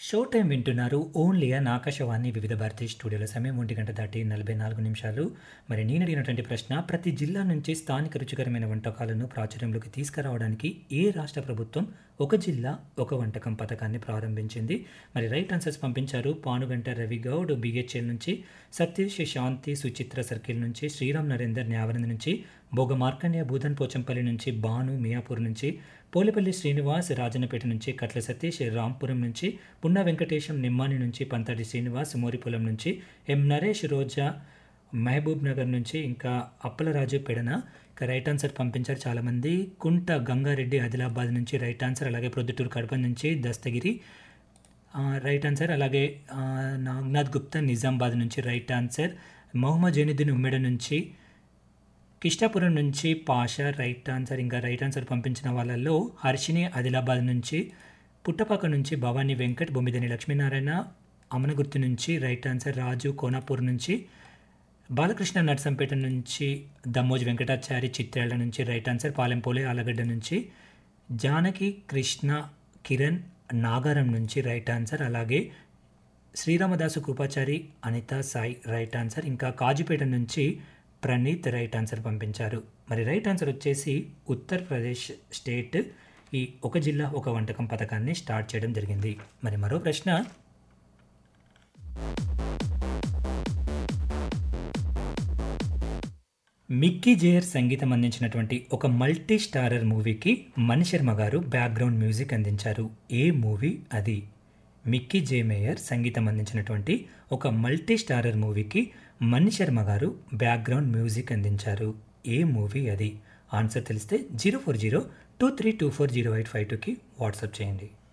show time వింటున్నారు only on Akashvani Vividh Bharati స్టూడియోల సమయం ఒంటి గంట దాటి నలభై నాలుగు నిమిషాలు మరి నేను అడిగినటువంటి ప్రశ్న ప్రతి జిల్లా నుంచి స్థానిక రుచికరమైన వంటకాలను ప్రాచుర్యంలోకి తీసుకురావడానికి ఏ రాష్ట్ర ప్రభుత్వం ఒక జిల్లా ఒక వంటకం పథకాన్ని ప్రారంభించింది మరి రైట్ ఆన్సర్స్ పంపించారు పానుగంట రవి గౌడ్ బిహెచ్ఎల్ నుంచి సతీష్ శాంతి సుచిత్ర సర్కిల్ నుంచి శ్రీరామ్ నరేందర్ న్యావరంద్ నుంచి భోగ మార్కండ్య భూధన్ పోచంపల్లి నుంచి భాను మియాపూర్ నుంచి పోలేపల్లి శ్రీనివాస్ రాజన్నపేట నుంచి కట్ల సతీష్ రాంపురం నుంచి పున్న వెంకటేశం నిమ్మాని నుంచి పంతటి శ్రీనివాస్ మోరిపులం నుంచి ఎం నరేష్ రోజా మహబూబ్ నగర్ నుంచి ఇంకా అప్పలరాజు పెడన ఇక రైట్ ఆన్సర్ పంపించారు చాలామంది కుంట గంగారెడ్డి ఆదిలాబాద్ నుంచి రైట్ ఆన్సర్ అలాగే ప్రొద్దుటూరు కడప నుంచి దస్తగిరి ఆ, రైట్ ఆన్సర్ అలాగే ఆ, నాగ్నాథ్ గుప్తా నిజామాబాద్ నుంచి రైట్ ఆన్సర్ మొహమ్మద్ జైనుద్దీన్ ఉమ్మెడ నుంచి కిష్టాపురం నుంచి పాషా రైట్ ఆన్సర్ ఇంకా రైట్ ఆన్సర్ పంపించిన వాళ్ళల్లో హర్షిని ఆదిలాబాద్ నుంచి పుట్టపాక నుంచి భవానీ వెంకట్ బొమ్మిదని లక్ష్మీనారాయణ అమనగుర్తు నుంచి రైట్ ఆన్సర్ రాజు కోనాపూర్ నుంచి బాలకృష్ణ నర్సంపేట నుంచి దమ్మోజి వెంకటాచారి చిత్రాల నుంచి రైట్ ఆన్సర్ పాలెంపోలే ఆలగడ్డ నుంచి జానకి కృష్ణ కిరణ్ నాగారం నుంచి రైట్ ఆన్సర్ అలాగే శ్రీరామదాసు కృపాచారి అనిత సాయి రైట్ ఆన్సర్ ఇంకా కాజుపేట నుంచి ప్రణీత్ రైట్ ఆన్సర్ పంపించారు మరి రైట్ ఆన్సర్ వచ్చేసి ఉత్తరప్రదేశ్ స్టేట్ ఈ ఒక జిల్లా ఒక వంటకం పథకాన్ని స్టార్ట్ చేయడం జరిగింది మరి మరో ప్రశ్న మిక్కీ జేయర్ సంగీతం అందించినటువంటి ఒక మల్టీ స్టారర్ మూవీకి మణి శర్మ గారు బ్యాక్గ్రౌండ్ మ్యూజిక్ అందించారు ఏ మూవీ అది మిక్కీ జే మేయర్ సంగీతం అందించినటువంటి ఒక మల్టీ స్టారర్ మూవీకి మణి శర్మ గారు బ్యాక్గ్రౌండ్ మ్యూజిక్ అందించారు ఏ మూవీ అది ఆన్సర్ తెలిస్తే zero four zero two three two four zero eight five టూకి వాట్సాప్ చేయండి